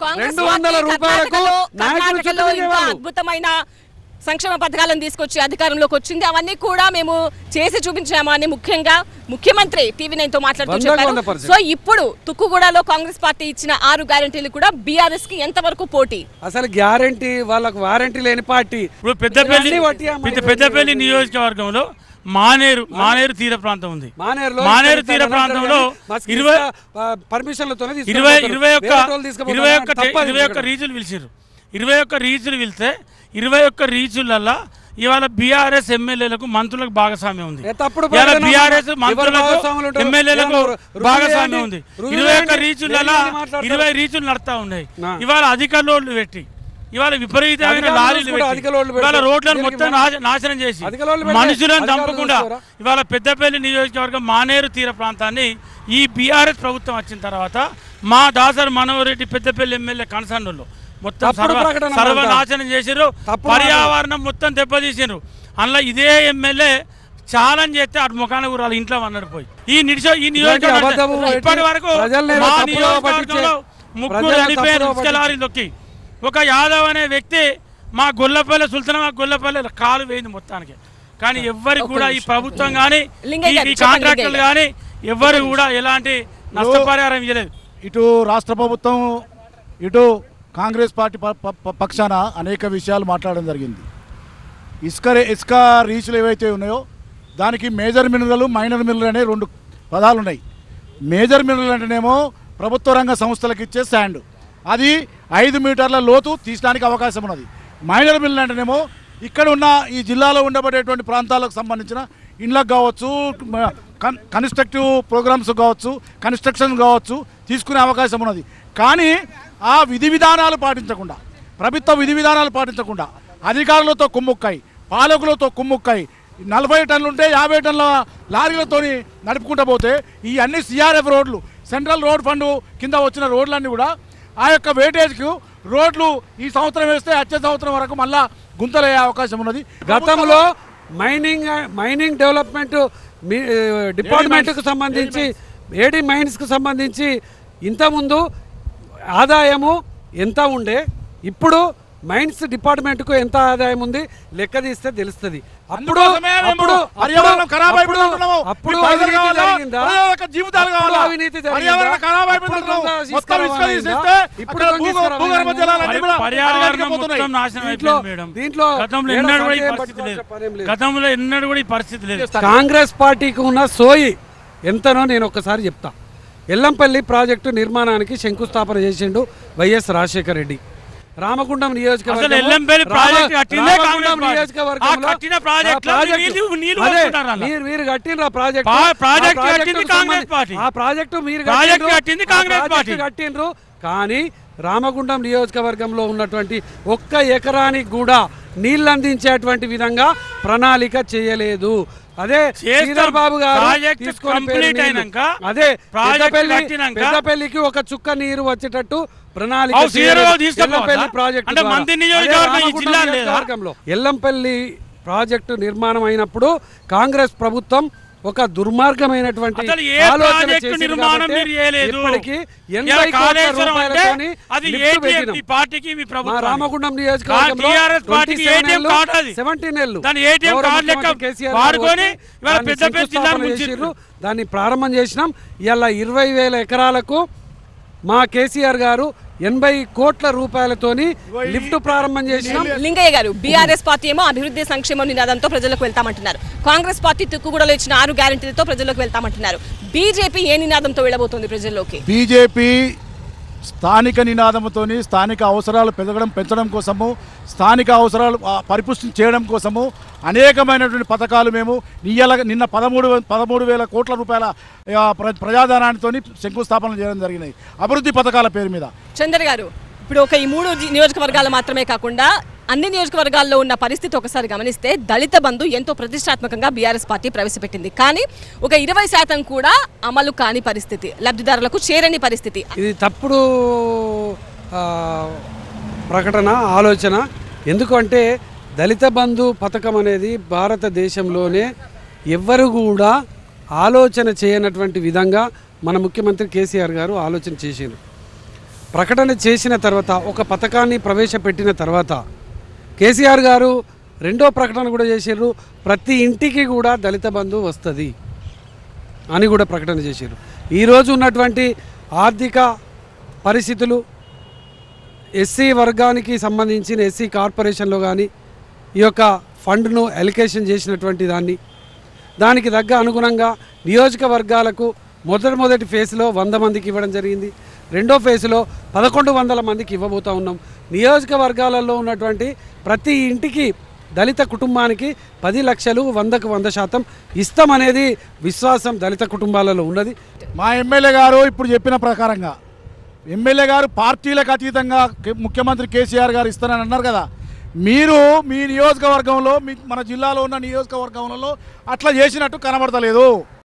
కాంగ్రెస్ రెండు వందల పార్టీ రూపాయలకు కర్ణాటకలో- నాయకులు కర్ణాటకలో చుట్టూ ఇంకా తిరిగేవాళ్ళు. అద్భుతమైన సంక్షేమ పథకాలను తీసుకొచ్చి అధికారంలోకి వచ్చింది అవన్నీ కూడా మేము చేసి చూపించాము అని ముఖ్యంగా ముఖ్యమంత్రి టీవీ నైన్ తో మాట్లాడుతూ వందకు చెప్పారు వంద percent. సో ఇప్పుడు తుక్కుగూడలో కాంగ్రెస్ పార్టీ ఇచ్చిన ఆరు గ్యారంటీలు కూడా బీఆర్ఎస్ కి ఎంతవరకు పోటీ అసలు గ్యారంటీ వాళ్ళకు వారంటీ లేని పార్టీ ఇప్పుడు పెద్దపల్లి ఇవన్నీ వట్టియా మరి? పెద్ద పెద్దపల్లి నియోజకవర్గంలో మానేరు మానేరు తీర ప్రాంతం ఉంది మానేరులో మానేరు ఇక్కడ తీర ఇక్కడ ప్రాంతంలో మస్కిస్తా, ఇరవై ఆ, పర్మిషన్లతోనే ఇరవై తీసుకెళ్ళిపోతారు. ఇరవై ఒక్క వేరే వాళ్ళు తీసుకుపోతారు. ఇరవై ఒక్క తప్పది ఇరవై ఒక్క ఇక్కడ. రీజులు పిలిచారు ఇరవై ఒక్క రీజులు పిలిస్తే ఇరవై ఒక్క రీజులల్లా ఇవాళ బీఆర్ఎస్ ఎమ్మెల్యేలకు మంత్రులకు భాగస్వామ్యం ఉంది ఏ తప్పుడు ఇవాళ ప్రకటన బీఆర్ఎస్ ఎవరు మంత్రులకు భాగస్వాములు ఉంటారు? ఎమ్మెల్యేలకు ఏమో రుజువు భాగస్వామ్యం చేయండి. ఉంది రుజువు ఇరవై ఒక్క చేయండి. రీజులల్లా దేని గురించి మాట్లాడతారు? ఇరవై రీజులు నడుస్తా ఉన్నాయి నా. ఇవాళ అధిక లోడ్లు పెట్టి ఇవాళ విపరీతమైన అధిక లారీలు లోడ్లు కూడా పెట్టి అధిక లోడ్లు ఇవాళ పెడతారు. రోడ్లను దీనికి మొత్తం మన- నాశ- నాశనం చేసి అధిక లోడ్లు పెడితే మనుషులను అధికారులు చంపకుండా చూస్తారా? ఇవాళ పెద్దపల్లి నియోజకవర్గం మానేరు తీర ప్రాంతాన్ని ఈ బీఆర్ఎస్ ప్రభుత్వం వచ్చిన తర్వాత మా దాసరి మనోహరెడ్డి పెద్దపల్లి ఎమ్మెల్యే కనసాండలో మొత్తం తప్పుడు సర్వ ప్రకటన సర్వనాశనం చేసిర్రు తప్పుడు పర్యావరణం మొత్తం దెబ్బతీసిర్రు అందులో ఇదే ఎమ్మెల్యే ఛాలెంజ్ చేస్తే అటు ముఖాన కూరాలి ఇంట్లో అన్నాడు పోయి ఈ నిడిచో ఈ ఇలాంటి అబద్ధము నియోజకవర్గం పెట్టి ఇప్పటి వరకు ప్రజల్ని మా తప్పుదోవ నియోజకవర్గంలో పట్టించే- ముగ్గురు ప్రజలను చనిపోయిన తప్పుదోవ ఇసుక లారీలు దొక్కి ఒక యాదవ్ అనే వ్యక్తి మా గొల్లపల్లి సుల్తానా గొల్లపల్లి కాలు వేయింది మొత్తానికి కానీ ఎవ్వరికి కూడా ఈ ప్రభుత్వం కానీ లింగయ్య గారు, ఈ చెప్పండి కాంట్రాక్టర్లు లింగయ్య కానీ ఎవ్వరు కూడా ఎలాంటి నష్టపరిహారం ఇవ్వలేదు ఇటు రాష్ట్ర ప్రభుత్వం ఇటు కాంగ్రెస్ పార్టీ ప- ప- ప- పక్షాన అనేక విషయాలు మాట్లాడడం జరిగింది ఇసుక రే- ఇసుక రీచ్లు ఏవైతే ఉన్నాయో దానికి మేజర్ మినరల్ మైనర్ మినరల్ అనే రెండు పదాలు ఉన్నాయి మేజర్ మినరల్ అంటేనేమో ప్రభుత్వ రంగ సంస్థలకు ఇచ్చే శాండ్ అది ఐదు మీటర్ల లోతు తీసడానికి అవకాశం ఉన్నది మైనర్ మినరల్ అంటేనేమో ఇక్కడ ఉన్న ఈ జిల్లాలో ఉండబడేటువంటి ప్రాంతాలకు సంబంధించిన ఇండ్లకు కావచ్చు మ- కన్ కన్స్ట్రక్టివ్ ప్రోగ్రామ్స్ కావచ్చు కన్స్ట్రక్షన్ కావచ్చు తీసుకునే అవకాశం ఉన్నది కానీ ఆ విధి విధానాలు పాటించకుండా ప్రభుత్వ విధి విధానాలు పాటించకుండా అధికారులతో కుమ్ముక్కాయి పాలకులతో కుమ్ముక్కాయి నలభై టన్నులు ఉంటే యాభై టన్నుల లారీలతోని నడుపుకుంటూ పోతే ఈ అన్ని సిఆర్ఎఫ్ రోడ్లు సెంట్రల్ రోడ్ ఫండ్ కింద వచ్చిన రోడ్లన్నీ కూడా ఆ యొక్క వెయిటేజ్కు రోడ్లు ఈ సంవత్సరం వేస్తే వచ్చే సంవత్సరం వరకు మళ్ళా గుంతలయ్యే అవకాశం ఉన్నది గతంలో మైనింగ్ మైనింగ్ డెవలప్మెంట్ మీ డిపార్ట్మెంట్కు సంబంధించి ఏడి మైన్స్కు సంబంధించి ఇంతకుముందు ఆదాయము ఎంత ఉండే ఇప్పుడు మైన్స్ డిపార్ట్మెంట్కు ఎంత ఆదాయం ఉంది లెక్క తీస్తే తెలుస్తుంది అప్పుడు అందుకోసమే మేము అప్పుడు పర్యావరణం ఖరాబ్ అప్పుడు అయిపోతుంటున్నాము. అప్పుడు మీకు పైసలు అవినీతి కావాలా? జరిగిందా? ప్రజల యొక్క జీవితాలు అప్పుడు కావాలా? అవినీతి జరిగిందా? పర్యావరణం ఖరాబ్ అప్పుడు అయిపోతుంటున్నాము. రంగా మొత్తం ఇసుక తీసుకురావాలా? తీసేస్తే ఇప్పుడు అక్కడ రంగా భూగ- తీసుకురావాలా? భూగర్భ జలాలన్నీ కూడా పర్యావరణం అడిగడిగిపోతున్నాయి. మొత్తం నాశనం దీంట్లో అయిపోయింది మేడం దీంట్లో గతంలో ఏడో ఎన్నడూ కూడా ఈ సంఖ్య పరిస్థితి లేదు పట్టుకోవాల్సిన పనేం లేదు. గతంలో ఎన్నడూ కూడా ఈ పరిస్థితి లేదు కాంగ్రెస్ పార్టీకి ఉన్న సోయి ఎంతనో నేను ఒక్కసారి చెప్తా ఎల్లంపల్లి ప్రాజెక్టు నిర్మాణానికి శంకుస్థాపన చేసిండు వైఎస్ రాజశేఖర రెడ్డి రామగుండం నియోజకవర్గం అసలు ఎల్లంపల్లి ప్రాజెక్టు కట్టిందే కాంగ్రెస్ పార్టీ. ఆ కట్టిన ప్రాజెక్టులో నీళ్లు- నీళ్లు వదులుతున్నారు అలా. మీరు మీరు కట్టిన ప్రాజెక్ట్ పా- ప్రాజెక్టు కట్టింది కాంగ్రెస్ పార్టీ. ఆ ప్రాజెక్టు మీరు ప్రాజెక్టు కట్టిండ్రు. కట్టింది ఆ కాంగ్రెస్ ప్రాజెక్టు పార్టీ. కట్టిండ్రు కానీ రామగుండం నియోజకవర్గంలో ఉన్నటువంటి ఒక్క ఎకరానికి కూడా నీళ్ళు అందించేటువంటి విధంగా ప్రణాళిక చేయలేదు అదే చేస్తాం. శ్రీధర్ బాబు గారు ప్రాజెక్ట్ తీసుకొని కంప్లీట్ పోయిన నీళ్లు. అయినాక, అదే ప్రాజెక్ట్ పెద్దపల్లి కట్టినాక, పెద్దపల్లికి ఒక చుక్క నీరు వచ్చేటట్టు ప్రణాళిక అవు శ్రీధర్ చేయలేదు. బాబు తీసుకుపోవద్దా? ఎల్లంపల్లి ప్రాజెక్టు అంటే ద్వారా. మంది అదే నియోజకవర్గం ఈ రామగుండం జిల్లాలో లేదా? నియోజకవర్గంలో ఎల్లంపల్లి ప్రాజెక్టు నిర్మాణం అయినప్పుడు కాంగ్రెస్ ప్రభుత్వం ఒక దుర్మార్గమైనటువంటి అసలు ఏ ఆలోచన ప్రాజెక్టు చేసింది నిర్మాణం కాబట్టి మీరు చేయలేదు ఇప్పటికీ ఇలా ఎనభై కోట్ల కాళేశ్వరం అంటే రూపాయలతోని అది లిఫ్ట్ ATM పెట్టినాం. మీ పార్టీకి మీ మా ప్రభుత్వం రామగుండం నియోజకవర్గంలో TRS పార్టీకి ATM కార్డు అది. సెవెంటీన్ ఏళ్ళు దాని ATM గౌరవ కార్డు లెక్క ముఖ్యమంత్రి కేసీఆర్ గారు వాడుకొని వచ్చి ఇవాళ దాన్ని పెద్ద పెద్ద జిల్లాను శంకుస్థాపన ముంచిర్రు. చేసిర్రు. దాన్ని ప్రారంభం చేసినాం ఇలా ఇరవై వేల ఎకరాలకు మా కేసీఆర్ గారు ఎనభై కోట్ల రూపాయలతోని లిఫ్ట్ ప్రారంభం చేసినాం లింగయ్య గారు బీఆర్ఎస్ పార్టీ ఏమో అభివృద్ధి సంక్షేమం నినాదంతో ప్రజలకు వెళ్తామంటున్నారు కాంగ్రెస్ పార్టీ తుక్కుగూడలో ఇచ్చిన ఆరు గ్యారెంటీలతో ప్రజలకు వెళ్తామంటున్నారు బీజేపీ ఏ నినాదంతో వెళ్ళబోతోంది ప్రజల్లోకి బీజేపీ స్థానిక నినాదంతోని స్థానిక అవసరాలు పెరగడం పెంచడం కోసము స్థానిక అవసరాలు ఆ, పరిపుష్టి చేయడం కోసము అనేకమైనటువంటి పథకాలు మేము నియ్యల నిన్న పదమూడు వే- పదమూడు వేల కోట్ల రూపాయల ఆ, ప్ర ప్రజాధనానితో శంకుస్థాపన చేయడం జరిగినాయి అభివృద్ధి పథకాల పేరు మీద చందర్ గారు ఇప్పుడు ఒక ఈ మూడు జి- నియోజకవర్గాలు మాత్రమే కాకుండా అన్ని నియోజకవర్గాల్లో ఉన్న పరిస్థితి ఒకసారి గమనిస్తే దళిత బంధు ఎంతో ప్రతిష్టాత్మకంగా బీఆర్ఎస్ పార్టీ ప్రవేశపెట్టింది కానీ ఒక ఇరవై శాతం కూడా అమలు కాని పరిస్థితి లబ్ధిదారులకు చేరని పరిస్థితి ఇది తప్పుడు ఆ, ప్రకటన ఆలోచన ఎందుకంటే దళిత బంధు పథకం అనేది భారతదేశంలోనే ఎవ్వరు కూడా ఆలోచన చేయనటువంటి విధంగా మన ముఖ్యమంత్రి కేసీఆర్ గారు ఆలోచన చేసిండ్రు ప్రకటన చేసిన తర్వాత ఒక పథకాన్ని ప్రవేశపెట్టిన తర్వాత కేసీఆర్ గారు రెండో ప్రకటన కూడా చేశారు ప్రతి ఇంటికి కూడా దళిత బంధు వస్తుంది అని కూడా ప్రకటన చేశారు ఈరోజు ఉన్నటువంటి ఆర్థిక పరిస్థితులు ఎస్సీ వర్గానికి సంబంధించిన ఎస్సీ కార్పొరేషన్లో కానీ ఈ యొక్క ఫండ్ను ఎలికేషన్ చేసినటువంటి దాన్ని దానికి తగ్గ అనుగుణంగా నియోజకవర్గాలకు మొదటి మొదటి ఫేజ్లో వంద మందికి ఇవ్వడం జరిగింది రెండో ఫేజ్లో పదకొండు వందల మందికి ఇవ్వబోతా ఉన్నాం నియోజకవర్గాలలో ఉన్నటువంటి ప్రతి ఇంటికి దళిత కుటుంబానికి పది లక్షలు వందకు వంద శాతం ఇస్తామనేది విశ్వాసం దళిత కుటుంబాలలో ఉన్నది మా ఎమ్మెల్యే గారు ఇప్పుడు చెప్పిన ప్రకారంగా ఎమ్మెల్యే గారు పార్టీలకు అతీతంగా కే- ముఖ్యమంత్రి కేసీఆర్ గారు ఇస్తానని అన్నారు కదా మీరు మీ నియోజకవర్గంలో మీ మన జిల్లాలో ఉన్న నియోజకవర్గంలో అట్లా చేసినట్టు కనబడతలేదు